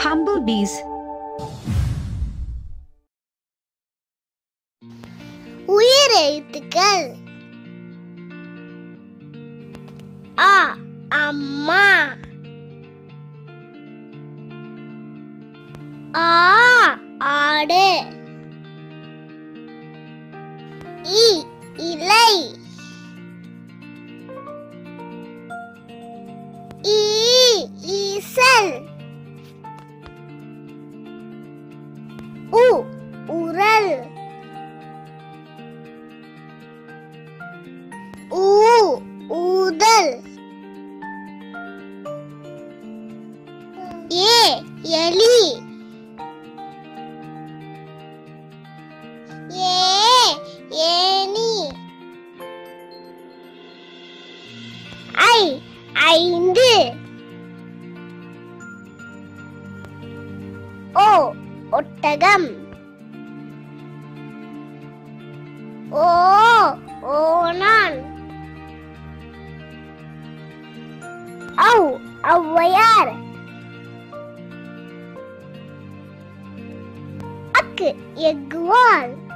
Humblebees. உயிர் எழுத்துக்கள் ஆ அம்மா ஆ ஆடு இ இலை ஈ ஈசல் உ உரல் ஊ ஊதல் ஏ எலி ஏ ஏனி ஐ ஐந்து ஓ ஒட்டகம் ஓ ஓனான் ஔ ஔவையார் அக்கு எக்குவால்